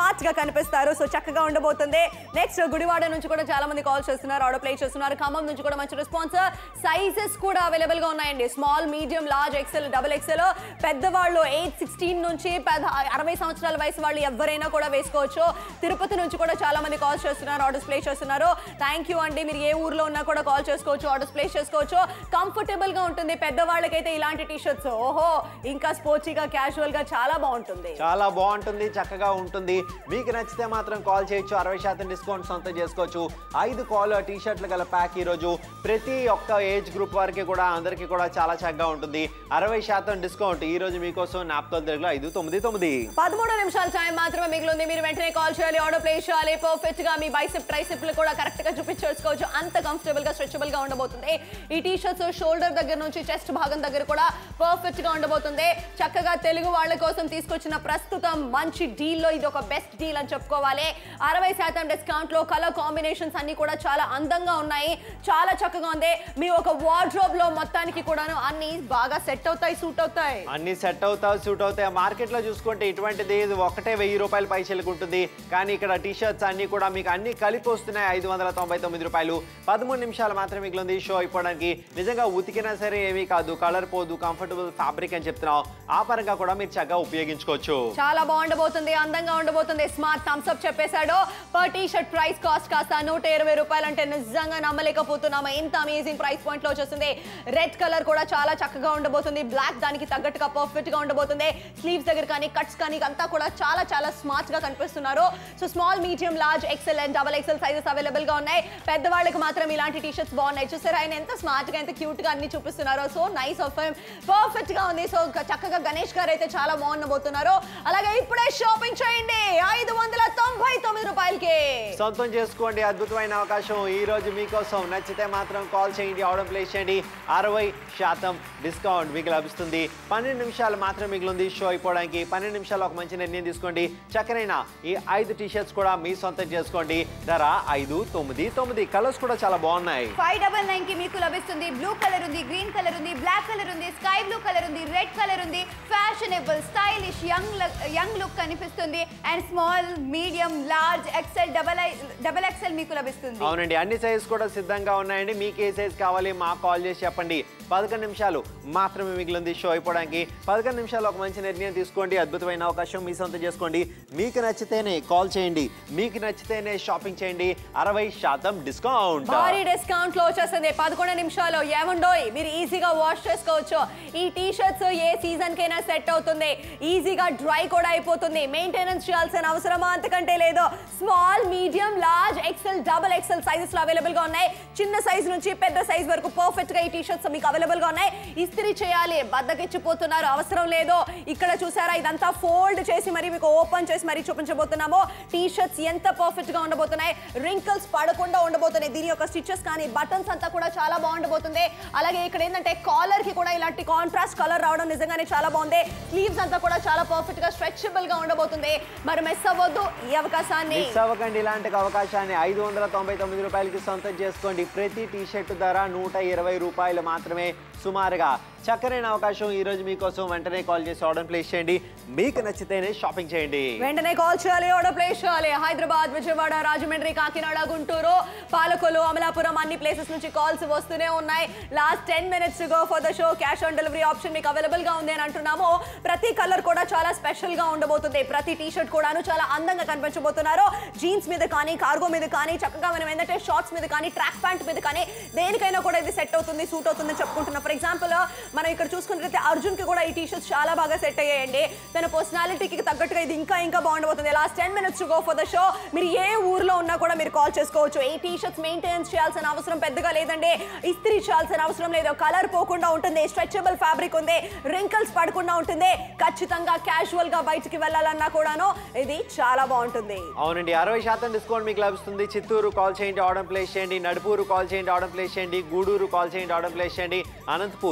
స్మార్ట్ గా కనిపిస్తారు సో చక్కగా ఉండబోతుంది నెక్స్ట్ గుడివాడ నుంచి కూడా చాలా మంది కాల్ చేస్తున్నారు ఆర్డర్ ప్లేస్ చేస్తున్నారు ఖమ్మం నుంచి కూడా మంచి రెస్పాన్స్ సైజెస్ కూడా అవైలబుల్ గా ఉన్నాయండి small medium large XL double XL పెద్దవాళ్ళు ఎయిట్ సిక్స్టీన్ నుంచి పెద్ద అరవై సంవత్సరాల వయసు వాళ్ళు ఎవరైనా కూడా వేసుకోవచ్చు తిరుపతి నుంచి కూడా చాలా మంది కాల్ చేస్తున్నారు ఆర్డర్స్ ప్లేస్ చేస్తున్నారు థ్యాంక్ యూ అండి మీరు ఏ ఊర్లో ఉన్నా కూడా కాల్ చేసుకోవచ్చు ఆర్డర్స్ ప్లేస్ చేసుకోవచ్చు కంఫర్టబుల్ గా ఉంటుంది పెద్దవాళ్ళకైతే ఇలాంటి టీ షర్ట్స్ ఓహో ఇంకా స్పోర్టీగా క్యాజువల్ గా చాలా బాగుంటుంది
చాలా బాగుంటుంది చక్కగా ఉంటుంది మీకు నచ్చితే మాత్రం కాల్ చేయొచ్చు అరవై శాతం డిస్కౌంట్ సొంతం చేసుకోవచ్చు ఐదు కాల్ టీ షర్ట్లు గల ప్యాక్ ఈరోజు ప్రతి ఒక్క ఏజ్ గ్రూప్ వారికి కూడా అందరికీ కూడా చాలా చక్కగా ఉంటుంది అరవై శాతం డిస్కౌంట్ ఈ రోజు మీకోసం నాప్తోల్ తెలుగులో ఐదు తొమ్మిది తొమ్మిది
పదమూడు నిమిషాల టైం మాత్రమే మిగిలింది మీరు వెంటనే కాల్ చేయాలి ఆర్డర్ ప్లేస్ చేయాలి పర్ఫెక్ట్ గా మీ బైసెప్ ట్రైసెప్ కూడా కరెక్ట్ గా చూపించేసుకోవచ్చు అంత కంఫర్టబుల్ గా స్ట్రెచబుల్ గా ఉండబోతుంది ఈ టీ షర్ట్స్ షోల్డర్ దగ్గర నుంచి చెస్ట్ భాగం దగ్గర కూడా పర్ఫెక్ట్ గా ఉండబోతుంది చక్కగా తెలుగు వాళ్ళ కోసం తీసుకొచ్చిన ప్రస్తుతం మంచి డీల్ లో ఇది ఒక బెస్ట్ డీల్ అని చెప్పుకోవాలి అరవై శాతం డిస్కౌంట్ లో కలర్ కాంబినేషన్స్ అన్ని కూడా చాలా అందంగా ఉన్నాయి చాలా చక్కగా ఉంది మీ ఒక వార్డ్రోబ్ లో మొత్తానికి కూడాను అన్ని బాగా సెట్ అవుతాయి సూట్ అవుతాయి
అన్ని సెట్ అవుతావు సూట్ అవుతాయి మార్కెట్ లో చూసుకుంటే ఇటువంటిది ఇది ఒకటే వెయ్యి రూపాయల పైసలకు ఉంటుంది కానీ ఇక్కడ టీ షర్ట్స్ అన్ని కూడా మీకు అన్ని కలిపి వస్తున్నాయి ఐదు వందల తొంభై తొమ్మిది రూపాయలు పదమూడు నిమిషాలు మాత్రమే మిగిలింది షో అయిపోవడానికి నిజంగా ఉతికినా సరే ఏమీ కాదు కలర్ పోదు కంఫర్టబుల్ ఫ్యాబ్రిక్ అని చెప్తున్నాం ఆ పరంగా కూడా మీరు చక్కగా ఉపయోగించుకోవచ్చు
చాలా బాగుండబోతుంది అందంగా ఉండబోతుంది స్మార్ట్ థమ్స్ అప్ చెప్పేశాడు per T shirt price cost కాస్త నూట ఇరవై రూపాయలు అంటే నిజంగా నమ్మలేకపోతున్నాము ఎంత అమేజింగ్ ప్రైస్ పాయింట్ లో వచ్చేస్తుంది రెడ్ కలర్ కూడా చాలా చక్కగా ఉండబోతుంది బ్లాక్ దానికి తగ్గట్టుగా పర్ఫెక్ట్ గా ఉండబోతుంది స్లీవ్స్ దగ్గర కానీ కట్స్ కానీ అంతా కూడా చాలా చాలా స్మార్ట్ గా కనిపిస్తున్నారు so small medium large XL and double XL sizes available గా ఉన్నాయి పెద్దవాళ్ళకి మాత్రం ఇలాంటి టీ షర్ట్స్ బాగున్నాయి చూసారా ఆయన ఎంత స్మార్ట్ గా ఎంత క్యూట్ గా అన్ని చూపిస్తున్నారు సో నైస్ ఆఫ్ పర్ఫెక్ట్ గా ఉంది సో చక్కగా గణేష్ గారు అయితే చాలా బాగుండబోతున్నారు అలాగే ఇప్పుడే షాపింగ్ చేయండి ఐదు వందల తొంభై తొమ్మిది రూపాయలకి
సొంతం చేసుకోండి అద్భుతమైన అవకాశం ఈ రోజు మీకోసం నచ్చితే మాత్రం కాల్ చేయండి ఆర్డర్ ప్లేస్ చేయండి అరవై శాతం డిస్కౌంట్ మీకు లభిస్తుంది పన్నెండు నిమిషాలు మాత్రం మిగిలింది షో అయిపోవడానికి పన్నెండు నిమిషాలు ఒక మంచి నిర్ణయం తీసుకోండి చక్కరైన ఈ ఐదు టీ షర్ట్స్ కూడా మీ సొంతం చేసుకోండి ధర ఐదు తొమ్మిది తొమ్మిది కలర్స్ కూడా చాలా బాగున్నాయి
ఫైవ్ డబల్ నైన్ కి మీకు లభిస్తుంది బ్లూ కలర్ ఉంది గ్రీన్ కలర్ ఉంది బ్లాక్ కలర్ ఉంది స్కై బ్లూ కలర్ ఉంది రెడ్ కలర్ ఉంది fashionable stylish young young look కనిపిస్తుంది and small medium large XL double double XL మీకు లభిస్తుంది
అవునండి అన్ని సైజ్ కూడా సిద్ధంగా ఉన్నాయండి మీకు ఏ సైజ్ కావాలి మాకు కాల్ చేసి చెప్పండి పదకొండు నిమిషాలు మాత్రమే మిగిలింది షో అయిపోవడానికి పదకొండు నిమిషాలు ఒక మంచి నిర్ణయం తీసుకోండి అద్భుతమైన అవకాశం మీ సొంతం చేసుకోండి మీకు నచ్చితేనే కాల్ చేయండి మీకు నచ్చితేనే షాపింగ్ చేయండి అరవై శాతం డిస్కౌంట్
భారీ డిస్కౌంట్ లో వచ్చేస్తుంది పదకొండు నిమిషాలు ఏముండోయ్ మీరు ఈజీగా వాష్ చేసుకోవచ్చు ఈ టీ షర్ట్స్ ఏ సీజన్ కైనా సెట్ అవుతుంది ఈజీగా డ్రై కూడా అయిపోతుంది మెయింటెనెన్స్ చేయాల్సిన అవసరమా అంతకంటే లేదు small medium large XL double XL sizes లో అవైలబుల్ గా ఉన్నాయి చిన్న సైజ్ నుంచి పెద్ద సైజ్ వరకు పర్ఫెక్ట్ గా ఈ టీ షర్ట్స్ మీకు అవైలబుల్ గా ఉన్నాయి ఇస్త్రీ చేయాలి బద్దకిచ్చిపోతున్నారు అవసరం లేదు ఇక్కడ చూసారా ఇదంతా ఫోల్డ్ చేసి మరి మీకు ఓపెన్ చేసి మరి చూపించబోతున్నాము టీ షర్ట్స్ ఎంత పర్ఫెక్ట్ గా ఉండబోతున్నాయి రింకిల్స్ పడకుండా ఉండబోతున్నాయి దీని యొక్క స్టిచెస్ కానీ బటన్స్ అంతా కూడా చాలా బాగుండబోతుంది అలాగే ఇక్కడ ఏంటంటే కాలర్ కి కూడా ఇలాంటి కాంట్రాస్ట్ కలర్ రావడం నిజంగానే చాలా బాగుంది స్లీవ్స్ అంతా కూడా చాలా పర్ఫెక్ట్ గా స్ట్రెచబుల్ గా ఉండబోతుంది మరి మిస్ అవ్వద్దు ఈ అవకాశాన్ని
మిస్ అవ్వకండి ఇలాంటి అవకాశాన్ని ఐదు వందల తొంభై తొమ్మిది రూపాయలకి సొంతం చేసుకోండి ప్రతి టీ షర్ట్ ధర నూట ఇరవై రూపాయలు మాత్రమే సుమారుగా చక్కరైన అవకాశం ఈ రోజు మీకోసం వెంటనే కాల్ చేసి ఆర్డర్ ప్లేస్ చేయండి మీకు నచ్చితేనే షాపింగ్ చేయండి
వెంటనే కాల్ చేయాలి ఆర్డర్ ప్లేస్ చేయాలి హైదరాబాద్ విజయవాడ రాజమండ్రి కాకినాడ గుంటూరు పాలకొల్లు అమలాపురం అన్ని ప్లేసెస్ నుంచి కాల్స్ వస్తూనే ఉన్నాయి last ten minutes go for the show cash on delivery option మీకు అవైలబుల్ గా ఉంది అని అంటున్నాము ప్రతి కలర్ కూడా చాలా స్పెషల్ గా ఉండబోతుంది ప్రతి టీ షర్ట్ కూడాను చాలా అందంగా కనిపించబోతున్నారు జీన్స్ మీద కానీ కార్గో మీద కానీ చక్కగా మనం ఏంటంటే షార్ట్స్ మీద కానీ ట్రాక్ ప్యాంట్ మీద కానీ దేనికైనా కూడా ఇది సెట్ అవుతుంది సూట్ అవుతుంది చెప్పుకుంటున్నాం ఫర్ ఎగ్జాంపుల్ మనం ఇక్కడ చూసుకున్నట్లయితే అర్జున్ కి కూడా ఈ టీ షర్ట్స్ చాలా బాగా సెట్ అయ్యాయండి తన పర్సనాలిటీకి తగ్గట్టుగా ఇది ఇంకా ఇంకా బాగుండబోతుంది last ten minutes go for the show మీరు ఏ ఊర్లో ఉన్నా కూడా మీరు కాల్ చేసుకోవచ్చు ఈ టీ షర్ట్స్ మెయింటెనెన్స్ చేయాల్సిన అవసరం పెద్దగా లేదండి ఇస్త్రీ చేయాల్సిన అవసరం లేదు కలర్ పోకుండా ఉంటుంది స్ట్రెచబుల్ ఫ్యాబ్రిక్ ఉంది రింకల్స్ పడకుండా ఉంటుంది ఖచ్చితంగా క్యాజువల్ గా బయటికి వెళ్ళాలన్నా కూడాను ఇది చాలా బాగుంటుంది
అవునండి అరవై శాతం డిస్కౌంట్ మీకు లభిస్తుంది చిత్తూరు కాల్ చేయండి ఆర్డర్ ప్లేస్ చేయండి నడుపూరు కాల్ చేయండి ఆర్డర్ ప్లేస్ చేయండి గూడూరు కాల్ చేయండి ఆర్డర్ ప్లేస్ చేయండి అనంతపూర్ పుట్ట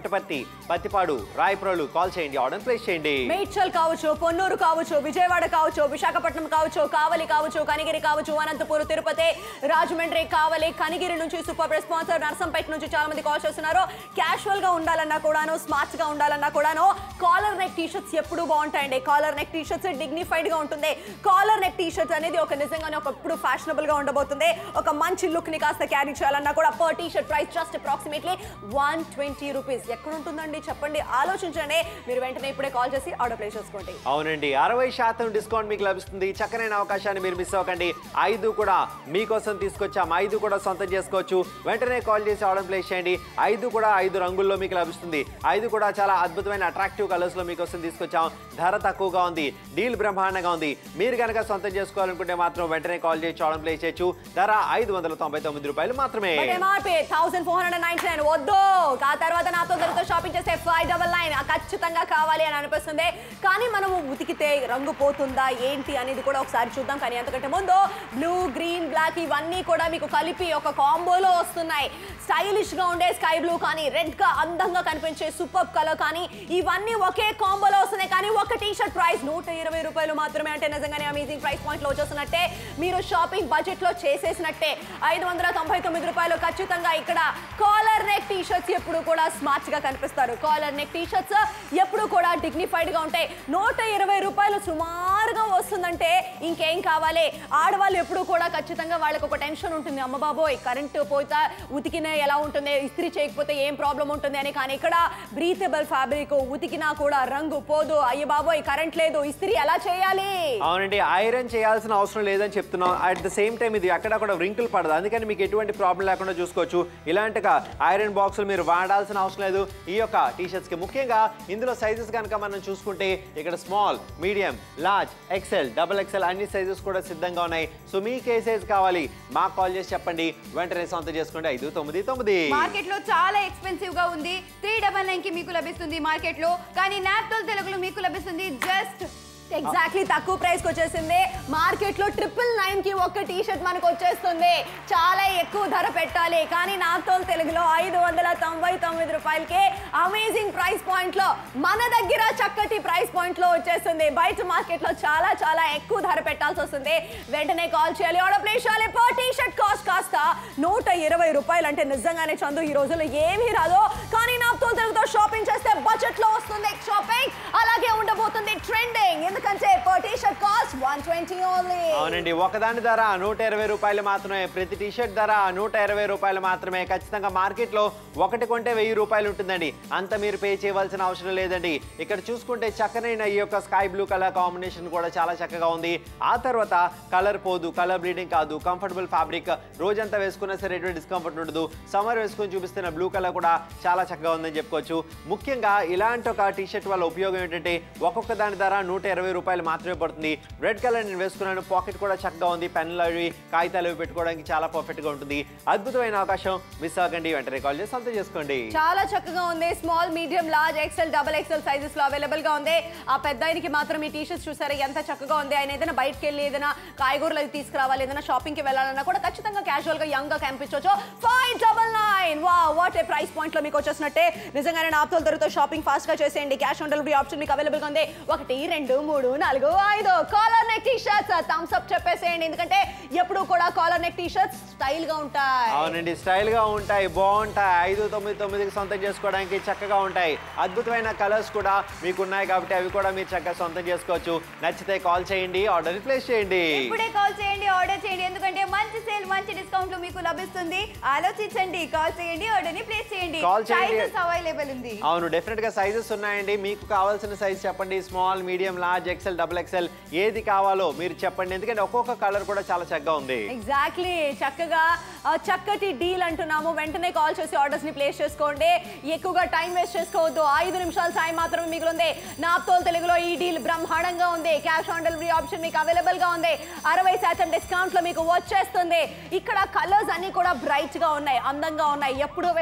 పుట్టపర్తి పత్తిపాడు రాయపురాలు కాల్ చేయండి ఆర్డర్ ప్లేస్ చేయండి
మేడ్చల్ కావచ్చు పొన్నూరు కావచ్చు విజయవాడ కావచ్చు విశాఖపట్నం కావచ్చు కావలి కావచ్చు కనిగిరి కావచ్చు అనంతపూర్ తిరుపతి రాజమండ్రి కావలి కనిగిరి నుంచి సూపర్ రెస్పాన్సర్ నర్సంపేట నుంచి చాలా మంది కాల్ చేస్తున్నారు క్యాషువల్ గా ఉండాలన్నా కూడాను స్మార్ట్ గా ఉండాలన్నా కూడాను కాలర్ నెక్ టీ షర్ట్స్ ఎప్పుడు బాగుంటాయండి collar neck T shirts dignified గా ఉంటుంది కాలర్ నెక్ టీ షర్ట్స్ అనేది ఒక నిజంగానే ఒకప్పుడు ఫ్యాషనబుల్ గా ఉండబోతుంది ఒక మంచి లుక్ ని కాస్త క్యారీ చేయాలన్నా కూడా per T shirt price just approximately one twenty rupees ఎక్కడ ఉంటుందండి చెప్పండి ఆలోచించండి మీరు వెంటనే ఇప్పుడే కాల్ చేసి ఆర్డర్ ప్లేస్ చేసుకోండి
అవునండి అరవై శాతం డిస్కౌంట్ మీకు లభిస్తుంది చక్కనైన అవకాశాన్ని మీరు మిస్ అవ్వకండి ఐదు కూడా మీకోసం తీసుకొచ్చాం ఐదు కూడా సొంతం చేసుకోవచ్చు వెంటనే కాల్ చేసి ఆర్డర్ ప్లేస్ చేయండి ఐదు కూడా ఐదు రంగుల్లో మీకు లభిస్తుంది ఐదు కూడా చాలా అద్భుతమైన అట్రాక్టివ్ కలర్స్ లో మీకోసం తీసుకొచ్చాం ధర తక్కువగా ఉంది డీల్ బ్రహ్మాండంగా ఉంది మీరు కనుక సొంతం చేసుకోవాలనుకుంటే మాత్రం వెంటనే కాల్ చేసి ఆర్డర్ ప్లేస్ చేయొచ్చు ధర ఐదు వందల తొంభై తొమ్మిది రూపాయలు మాత్రమే
but MRP thousand four hundred ninety nine వద్దు ఆ తర్వాత నాతో ధరతో షాపింగ్ చేస్తే ఫైవ్ డబల్ నైన్ ఖచ్చితంగా కావాలి అని అనిపిస్తుంది కానీ మనము ఉతికితే రంగు పోతుందా ఏంటి అనేది కూడా ఒకసారి చూద్దాం కానీ అంతకంటే ముందు బ్లూ గ్రీన్ బ్లాక్ ఇవన్నీ కూడా మీకు కలిపి ఒక కాంబోలో వస్తున్నాయి స్టైలిష్ గా ఉండే స్కై బ్లూ కానీ రెడ్ గా అందంగా కనిపించే సూపర్ కలర్ కానీ ఇవన్నీ ఒకే కాంబోలో వస్తున్నాయి కానీ ఒక టీ షర్ట్ ప్రైస్ నూట ఇరవై రూపాయలు మాత్రమే అంటే నిజంగానే అమేజింగ్ ప్రైస్ పాయింట్ లో వచ్చేస్తున్నట్టే మీరు షాపింగ్ బడ్జెట్ లో చేసేసినట్టే ఐదు వందల తొంభై తొమ్మిది రూపాయలు ఖచ్చితంగా ఇక్కడ కాలర్ నెక్ టీ షర్ట్స్ ఎప్పుడు కూడా స్మార్ట్ గా కనిపిస్తారు కాలర్ నెక్ టీ షర్ట్స్ ఎప్పుడు కూడా డిగ్నిఫైడ్ గా ఉంటాయి నూట ఇరవై రూపాయలు సుమారుగా వస్తుందంటే ఇంకేం కావాలి ఆడవాళ్ళు ఎప్పుడు కూడా ఖచ్చితంగా వాళ్ళకి ఒక టెన్షన్ ఉంటుంది అమ్మ బాబోయ్ కరెంట్ పోతా ఉతికిన ఎలా ఉంటుంది ఇస్త్రీ చేయకపోతే ఏం ప్రాబ్లం ఉంటుంది అని కానీ ఇక్కడ బ్రీతబుల్ ఫ్యాబ్రిక్ ఉతికినా కూడా రంగు పోదు అయ్య బాబోయ్ కరెంట్ లేదు ఇస్త్రీ ఎలా చేయాలి
అవునండి ఐరన్ చేయాల్సిన అవసరం లేదని చెప్తున్నాం అట్ ద సేమ్ టైం ఇది అక్కడక్కడ వ్రింకులు పడదు అందుకని మీకు ఎటువంటి ప్రాబ్లం లేకుండా చూసుకోవచ్చు ఇలాంటిగా ఐరన్ బాక్సులు మీరు వాడాల్సిన అవసరం లేదు ఈ యొక్క టీషర్ట్స్ కి ముఖ్యంగా ఇందులో సైజెస్ కనుక మనం చూసుకుంటే ఇక్కడ small medium large XL double XL అన్ని సైజెస్ కూడా సిద్ధంగా ఉన్నాయి సో మీకు ఏ సైజ్ కావాలి మాకు కాల్ చేసి చెప్పండి వెంటనే సొంతం చేసుకోండి ఐదు తొమ్మిది తొమ్మిది
మార్కెట్ లో చాలా ఎక్స్పెన్సివ్ గా ఉంది త్రీ డబల్ నైన్ కి మీకు లభిస్తుంది మార్కెట్ లో కానీ నాప్తోల్ తెలుగులో మీకు లభిస్తుంది జస్ట్
ఎగ్జాక్ట్లీ తక్కువ ప్రైస్ కి వచ్చేసింది మార్కెట్ లో ట్రిపుల్ నైన్ కి ఒక్క టీ షర్ట్ మనకు వచ్చేస్తుంది చాలా ఎక్కువ ధర పెట్టాలి కానీ నాతో తెలుగులో ఐదు వందల తొంభై తొమ్మిది రూపాయలకి అమేజింగ్ ప్రైస్ పాయింట్ లో మన దగ్గర చక్కటి ప్రైస్ పాయింట్ లో వచ్చేస్తుంది బయట మార్కెట్ లో చాలా చాలా ఎక్కువ ధర పెట్టాల్సి వస్తుంది వెంటనే కాల్ చేయాలి ఆర్డర్ ప్లేస్ చేయాలి పర్ టీ షర్ట్ కాస్ట్ కాస్త నూట ఇరవై రూపాయలు అంటే నిజంగానే చందు ఈ రోజుల్లో ఏమీ రాదు కానీ నాతో తెలుగుతో షాపింగ్ చేస్తే బడ్జెట్ లో వస్తుంది షాపింగ్ అలాగే ఉండబోతుంది ట్రెండింగ్ ఎందుకంటే per T shirt cost one twenty only
అవునండి ఒకదాని ధర నూట ఇరవై రూపాయలు మాత్రమే ప్రతి టీ షర్ట్ ధర నూట ఇరవై రూపాయలు మాత్రమే ఖచ్చితంగా మార్కెట్లో ఒకటి కొంటే వెయ్యి రూపాయలు ఉంటుందండి అంత మీరు పే చేయవలసిన అవసరం లేదండి ఇక్కడ చూసుకుంటే చక్కనైన ఈ యొక్క స్కై బ్లూ కలర్ కాంబినేషన్ కూడా చాలా చక్కగా ఉంది ఆ తర్వాత కలర్ పోదు కలర్ బ్లీడింగ్ కాదు కంఫర్టబుల్ ఫ్యాబ్రిక్ రోజంతా వేసుకున్నా సరే ఎటువంటి డిస్కంఫర్ట్ ఉండదు సమ్మర్ వేసుకొని చూపిస్తున్న బ్లూ కలర్ కూడా చాలా చక్కగా ఉందని చెప్పుకోవచ్చు ముఖ్యంగా ఇలాంటి ఒక టీ షర్ట్ వల్ల ఉపయోగం ఏంటంటే ఒక్కొక్క దాని ధర నూట ఇరవై రూపాయలు మాత్రమే పడుతుంది రెడ్ కలర్ నేను వేసుకున్నాను పాకెట్ కూడా చక్కగా ఉంది పెన్లు అవి కాగితాలు అవి పెట్టుకోవడానికి చాలా పర్ఫెక్ట్ గా ఉంటుంది అద్భుతమైన అవకాశం మిస్ అవ్వకండి వెంటనే కాల్ చేసి సొంతం చేసుకోండి
చాలా చక్కగా ఉంది small medium large XL double XL sizes లో అవైలబుల్ గా ఉంది ఆ పెద్ద ఆయనకి మాత్రం ఈ టీషర్ట్స్ చూసారా ఎంత చక్కగా ఉంది ఆయన ఏదైనా బయటకు వెళ్ళి ఏదైనా కాయగూరలు అవి తీసుకురావాలి ఏదైనా షాపింగ్ కి వెళ్ళాలన్నా కూడా ఖచ్చితంగా క్యాజువల్ గా యంగ్ గా కనిపించవచ్చు ఫైవ్ డబల్ నైన్ వా వాట్ ఏ ప్రైస్ పాయింట్ లో మీకు వచ్చేసినట్టే నిజంగానే నాప్తోల ధరతో షాపింగ్ ఫాస్ట్ గా చేసేయండి క్యాష్ ఆన్ డెలివరీ ఆప్షన్ మీకు అవైలబుల్ గా ఉంది ఒకటి రెండు మూడు నాలుగు ఐదు collar neck T shirts thumbs up చెప్పేసేయండి ఎందుకంటే ఎప్పుడు కూడా collar neck T shirts style గా ఉంటాయి
అవునండి స్టైల్ గా ఉంటాయి బాగుంటాయి ఐదు తొమ్మిది తొమ్మిదికి సొంతం చేసుకోవడానికి చక్కగా ఉంటాయి అద్భుతమైన కలర్స్ కూడా మీకు ఉన్నాయి కాబట్టి అవి కూడా మీరు చక్కగా సొంతం చేసుకోవచ్చు నచ్చితే కాల్ చేయండి ఆర్డర్ ప్లేస్ చేయండి
ఇప్పుడే కాల్ చేయండి ఆర్డర్ చేయండి ఎందుకంటే మంచి సేల్ మంచి డిస్కౌంట్ లో మీకు లభిస్తుంది ఆలోచించండి కాల్ చేయండి ఆర్డర్ ని ప్లేస్ చేయండి
Call చేయండి.
సైజెస్ అవైలబుల్ ఉంది
అవును డెఫినెట్ గా సైజెస్ ఉన్నాయండి మీకు కావాల్సిన సైజ్ చెప్పండి small medium large XL double XL ఏది కావాలో మీరు చెప్పండి ఎందుకంటే ఒక్కొక్క కలర్ కూడా చాలా చక్కగా ఉంది
ఎగ్జాక్ట్లీ చక్కగా ఆ, చక్కటి డీల్ అంటున్నాము వెంటనే కాల్ చేసి ఆర్డర్స్ ని ప్లేస్ చేసుకోండి ఎక్కువగా టైం వేస్ట్ చేసుకోవద్దు ఐదు నిమిషాల టైం మాత్రమే మిగిలింది నాప్తోల్ తెలుగులో ఈ డీల్ బ్రహ్మాండంగా ఉంది క్యాష్ ఆన్ డెలివరీ ఆప్షన్ మీకు అవైలబుల్ గా ఉంది అరవై శాతం డిస్కౌంట్ లో మీకు వచ్చేస్తుంది ఇక్కడ కలర్స్ అన్ని కూడా బ్రైట్ గా ఉన్నాయి అందంగా ఉన్నాయి ఎప్పుడూ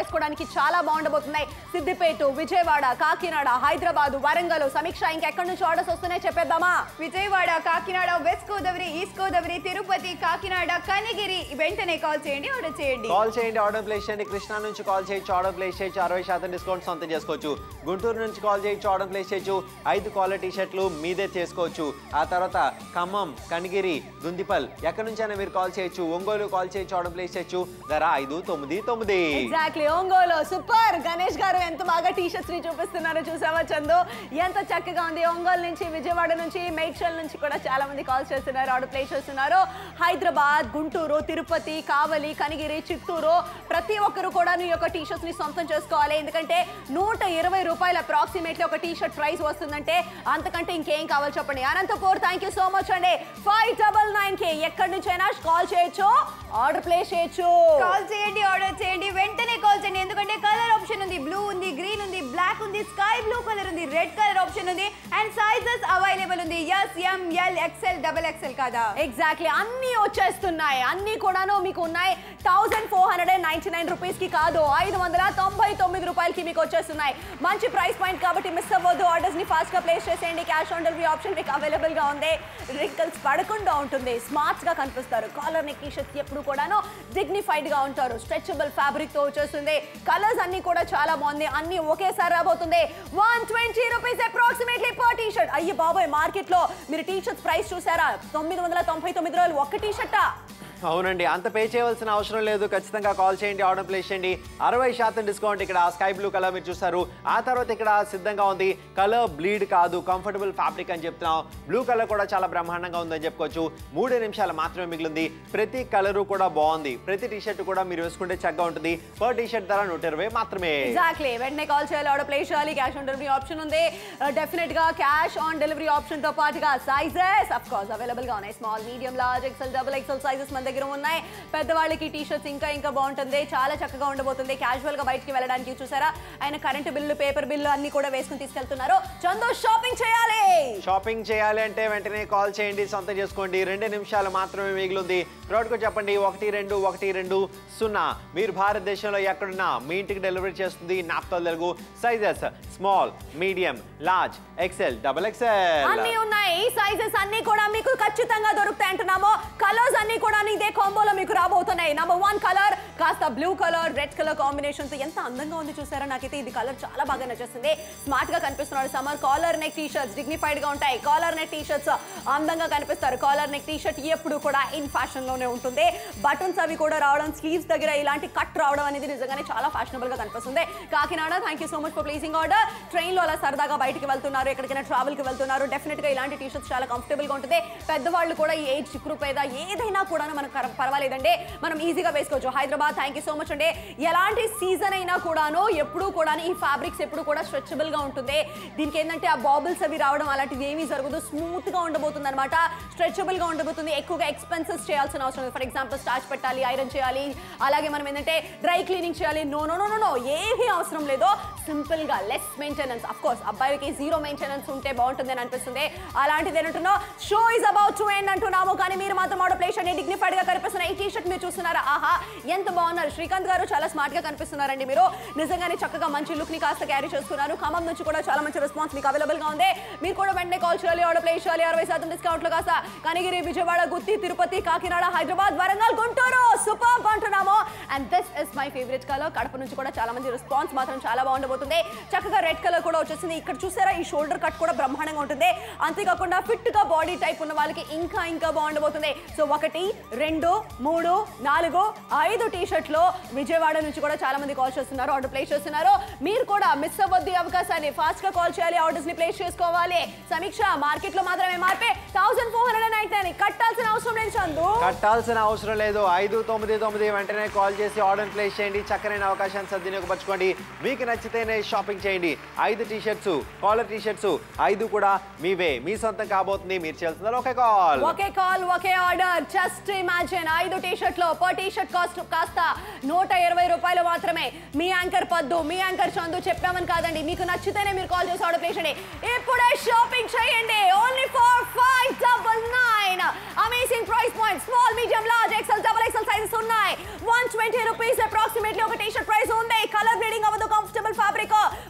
వేసుకోవడానికి చాలా బాగుండబోతున్నాయి సిద్దిపేట విజయవాడ కాకినాడ హైదరాబాద్ వరంగల్ సమీక్ష ఇంకెక్కడి నుంచి ఆర్డర్స్ వస్తున్నాయి చెప్పేద్దామా
విజయవాడ కాకినాడ వెస్ట్ గోదావరి ఈస్ట్ గోదావరి తిరుపతి కాకినాడ కనిగిరి వెంటనే కాల్ చేయండి ఆర్డర్ చేయండి
కాల్ చేయండి ఆర్డర్ ప్లేస్ చేయండి కృష్ణా నుంచి కాల్ చేయొచ్చు ఆర్డర్ ప్లేస్ చేయొచ్చు అరవై శాతం డిస్కౌంట్ సొంతం చేసుకోవచ్చు గుంటూరు నుంచి కాల్ చేయొచ్చు ఆర్డర్ ప్లేస్ చేయొచ్చు ఐదు క్వాలిటీ షర్ట్లు మీదే చేసుకోవచ్చు ఆ తర్వాత ఖమ్మం కనిగిరి దుందిపల్ ఎక్కడి నుంచైనా మీరు కాల్ చేయొచ్చు ఒంగోలు కాల్ చేయొచ్చు ఆర్డర్ ప్లేస్ చేయొచ్చు ధర ఐదు తొమ్మిది తొమ్మిది
ఎగ్జాక్ట్లీ ఒంగోలు సూపర్ గణేష్ గారు ఎంత బాగా టీ షర్ట్స్ ని చూపిస్తున్నారో చూసావా చందు ఎంత చక్కగా ఉంది ఒంగోలు నుంచి విజయవాడ నుంచి మేడ్చల్ నుంచి కూడా చాలా మంది కాల్ చేస్తున్నారు ఆర్డర్ ప్లేస్ చేస్తున్నారు హైదరాబాద్ గుంటూరు తిరుపతి కావలి కనిగిరి చిత్తూరు ప్రతి ఒక్కరు కూడా ఈ యొక్క టీ షర్ట్స్ ని సొంతం చేసుకోవాలి ఎందుకంటే నూట ఇరవై రూపాయల అప్రాక్సిమేట్లీ ఒక టీ షర్ట్ ప్రైస్ వస్తుందంటే అంతకంటే ఇంకేం కావాలి చెప్పండి Anantapur thank you so much అండి ఫైవ్ డబల్ నైన్ కే ఎక్కడి నుంచైనా కాల్ చేయొచ్చు ఆర్డర్ ప్లేస్ చేయొచ్చు
కాల్ చేయండి ఆర్డర్ చేయండి వెంటనే కాల్ చేయండి ఎందుకంటే కలర్ ఆప్షన్ ఉంది బ్లూ ఉంది గ్రీన్ ఉంది బ్లాక్ ఉంది స్కై బ్లూ కలర్ ఉంది రెడ్ కలర్ ఆప్షన్ ఉంది అండ్ సైజెస్ అవైలబుల్ ఉంది S M L XL double XL కాదా
ఎగ్జాక్ట్లీ అన్ని వచ్చేస్తున్నాయి అన్ని కూడాను మీకు ఉన్నాయి thousand four hundred and ninety nine rupees కి కాదు ఐదు వందల తొంభై తొమ్మిది రూపాయలకి మీకు వచ్చేస్తున్నాయి మంచి ప్రైస్ పాయింట్ కాబట్టి మిస్ అవ్వద్దు ఆర్డర్స్ ని ఫాస్ట్ గా ప్లేస్ చేసేయండి క్యాష్ ఆన్ డెలివరీ ఆప్షన్ మీకు అవైలబుల్ గా ఉంది రింకల్స్ పడకుండా ఉంటుంది స్మార్ట్ గా కనిపిస్తారు కాలర్ నెక్ టీ షర్ట్స్ ఎప్పుడు కూడాను డిగ్నిఫైడ్ గా ఉంటారు స్ట్రెచబుల్ ఫ్యాబ్రిక్ తో వచ్చేస్తుంది కలర్స్ అన్ని కూడా చాలా బాగుంది అన్ని ఒకేసారి రాబోతుంది one twenty rupees approximately per T shirt అయ్యి బాబోయ్ మార్కెట్ లో మీరు టీ షర్ట్స్ ప్రైస్ చూసారా తొమ్మిది వందల తొంభై తొమ్మిది రోజులు ఒక్క టీ షర్టా
అవునండి అంత పే చేయవలసిన అవసరం లేదు ఖచ్చితంగా కాల్ చేయండి ఆర్డర్ ప్లేస్ చేయండి అరవై శాతం డిస్కౌంట్ ఇక్కడ స్కై బ్లూ కలర్ మీరు చూస్తారు ఆ తర్వాత ఇక్కడ సిద్ధంగా ఉంది కలర్ బ్లీడ్ కాదు కంఫర్టబుల్ ఫ్యాబ్రిక్ అని చెప్తున్నాం బ్లూ కలర్ కూడా చాలా బ్రహ్మాండంగా ఉందని చెప్పుకోవచ్చు మూడు నిమిషాలు మాత్రమే మిగిలింది ప్రతి కలరు కూడా బాగుంది ప్రతి టీ షర్ట్ కూడా మీరు వేసుకుంటే చక్కగా ఉంటుంది పర్ టీ షర్ట్ ధర నూట ఇరవై మాత్రమే
ఎగ్జాక్ట్లీ వెంటనే కాల్ చేయాలి ఆర్డర్ ప్లేస్ చేయాలి క్యాష్ ఆన్ డెలివరీ ఆప్షన్ ఉంది డెఫినెట్ గా క్యాష్ ఆన్ డెలివరీ ఆప్షన్ తో పాటుగా సైజెస్ అఫ్ కోర్స్ అవైలబుల్ గా ఉన్నాయి small medium large XL double XL sizes మన దగ్గర ఉన్నాయి పెద్దవాళ్ళకి టీ షర్ట్స్ ఇంకా ఇంకా బాగుంటుంది చాలా చక్కగా ఉండబోతుంది క్యాజువల్ గా బయటికి వెళ్ళడానికి చూసారా ఆయన కరెంట్ బిల్లు పేపర్ బిల్లు అన్ని కూడా వేసుకుని తీసుకెళ్తున్నారు చందు షాపింగ్ చేయాలి
షాపింగ్ చేయాలి అంటే వెంటనే కాల్ చేయండి సొంతం చేసుకోండి రెండు నిమిషాలు మాత్రమే మిగిలింది ప్రోడక్ట్ చెప్పండి ఒకటి రెండు ఒకటి రెండు సున్నా మీరు భారతదేశంలో ఎక్కడున్నా మీ ఇంటికి డెలివరీ చేస్తుంది Naaptol Telugu sizes small medium large XL double XL
అన్ని ఉన్నాయి ఈ సైజెస్ అన్ని కూడా మీకు ఖచ్చితంగా దొరుకుతాయి అంటున్నాము కలర్స్ అన్ని కూడా ఇదే కాంబోలో మీకు రాబోతున్నాయి నంబర్ వన్ కలర్ కాస్త blue colour red colour combination తో ఎంత అందంగా ఉంది చూసారా నాకైతే ఇది కలర్ చాలా బాగా నచ్చేస్తుంది స్మార్ట్ గా కనిపిస్తున్నాడు summer collar neck T shirts dignified గా ఉంటాయి కాలర్ నెక్ టీ షర్ట్స్ అందంగా కనిపిస్తారు కాలర్ నెక్ టీ షర్ట్ ఎప్పుడు కూడా ఇన్ ఫ్యాషన్ లోనే ఉంటుంది బటన్స్ అవి కూడా రావడం స్లీవ్స్ దగ్గర ఇలాంటి కట్ రావడం అనేది నిజంగానే చాలా ఫ్యాషనబుల్ గా కనిపిస్తుంది Kakinada thank you so much for placing order train లో అలా సరదాగా బయటికి వెళ్తున్నారు ఎక్కడికైనా ట్రావెల్ కి వెళ్తున్నారు డెఫినెట్ గా ఇలాంటి టీ షర్ట్స్ చాలా కంఫర్టబుల్ గా ఉంటుంది పెద్దవాళ్ళు కూడా ఈ ఏజ్ గ్రూప్ ఏదా ఏదైనా కూడా మనకు కర- పర్వాలేదండి మనం ఈజీగా వేసుకోవచ్చు Hyderabad thank you so much అండి ఎలాంటి సీజన్ అయినా కూడాను ఎప్పుడు కూడా ఈ ఫ్యాబ్రిక్స్ ఎప్పుడు కూడా స్ట్రెచబుల్ గా ఉంటుంది దీనికి ఏంటంటే ఆ బాబుల్స్ అవి రావడం అలాంటివి ఏమీ జరగదు స్మూత్ గా ఉండబోతుంది అనమాట స్ట్రెచబుల్ గా ఉండబోతుంది ఎక్కువగా ఎక్స్పెన్సెస్ చేయాల్సిన అవసరం లేదు ఫర్ ఎగ్జాంపుల్ స్టార్చ్ పెట్టాలి ఐరన్ చేయాలి అలాగే మనం ఏంటంటే డ్రై క్లీనింగ్ చేయాలి no no no no no ఏమీ అవసరం లేదు సింపుల్ గా లెస్ మెయింటెనెన్స్ అఫ్ కోర్స్ అబ్బాయికి జీరో మెయింటెనెన్స్ ఉంటే బాగుంటుంది అని అనిపిస్తుంది అలాంటిది ఏంటంటున్నావు show is about to end అంటున్నాము కానీ మీరు మాత్రం ఆర్డర్ ప్లేస్ అని డిగ్నిఫైడ్ గా కనిపిస్తున్న ఈ టీ షర్ట్ మీరు చూస్తున్నారా ఆహా ఎంత బాగున్నారు శ్రీకాంత్ గారు చాలా స్మార్ట్ గా కనిపిస్తున్నారండి మీరు నిజంగానే చక్కగా మంచి లుక్ ని కాస్త క్యారీ చేస్తున్నారు ఖమ్మం నుంచి కూడా చాలా మంచి రెస్పాన్స్ మీకు అవైలబుల్ గా ఉంది మీరు కూడా వెంటనే కాల్ చేయాలి ఆర్డర్ ప్లేస్ చేయాలి అరవై శాతం డిస్కౌంట్ లో కాస్త కనిగిరి విజయవాడ గుత్తి తిరుపతి కాకినాడ హైదరాబాద్ వరంగల్ గుంటూరు సూపర్ అంటున్నాము and this is my favourite colour Kadapa నుంచి కూడా చాలా మంది రెస్పాన్స్ మాత్రం చాలా బాగుండబోతుంది చక్కగా రెడ్ కలర్ కూడా వచ్చేసింది ఇక్కడ చూసారా ఈ షోల్డర్ కట్ కూడా బ్రహ్మాండంగా ఉంటుంది అంతేకాకుండా ఫిట్ గా బాడీ టైప్ ఉన్న వాళ్ళకి ఇంకా ఇంకా బాగుండబోతుంది సో ఒకటి రెండు మూడు నాలుగు ఐదు టీ షర్ట్లు విజయవాడ నుంచి కూడా చాలా మంది కాల్ చేస్తున్నారు ఆర్డర్ ప్లేస్ చేస్తున్నారు మీరు కూడా మిస్ అవ్వద్దు ఈ అవకాశాన్ని ఫాస్ట్ గా కాల్ చేయాలి ఆర్డర్స్ ని ప్లేస్ చేసుకోవాలి సమీక్ష మార్కెట్ లో మాత్రమే మార్పే thousand four hundred ninety nine కట్టాల్సిన అవసరం లేదు చందు
కట్టాల్సిన అవసరం లేదు ఐదు తొమ్మిది తొమ్మిది వెంటనే కాల్ చేసి ఆర్డర్ ప్లేస్ చేయండి చక్కనైన అవకాశాన్ని సద్వినియోగపరచుకోండి మీకు నచ్చితేనే షాపింగ్ చేయండి ఐదు T shirts collar T shirts ఐదు కూడా మీవే మీ సొంతం కాబోతుంది మీరు చేస్తున్నారు ఒకే కాల్
ఒకే కాల్ ఒకే ఆర్డర్ జస్ట్ ఇమాజిన్ ఐదు టీ షర్ట్లు పర్ టీ షర్ట్ కాస్ట్ కాస్త నూట ఇరవై రూపాయలు మాత్రమే మీ యాంకర్ పద్దు మీ యాంకర్ చందు చెప్పామని కాదండి మీకు నచ్చితేనే మీరు కాల్ చేసి ఆర్డర్ ప్లేస్ చేయండి ఇప్పుడే షాపింగ్ చేయండి only for five double nine amazing price point small medium large XL double XL sizes ఉన్నాయి వన్ ట్వంటీ రూపీస్ అప్రాక్సిమేట్లీ ఒక టీ షర్ట్ ప్రైస్ ఉంది కలర్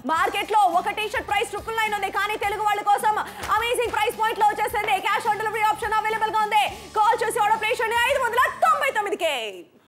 మార్కెట్ లో ఒక T shirt price triple nine ఉంది కానీ తెలుగు వాళ్ళ కోసం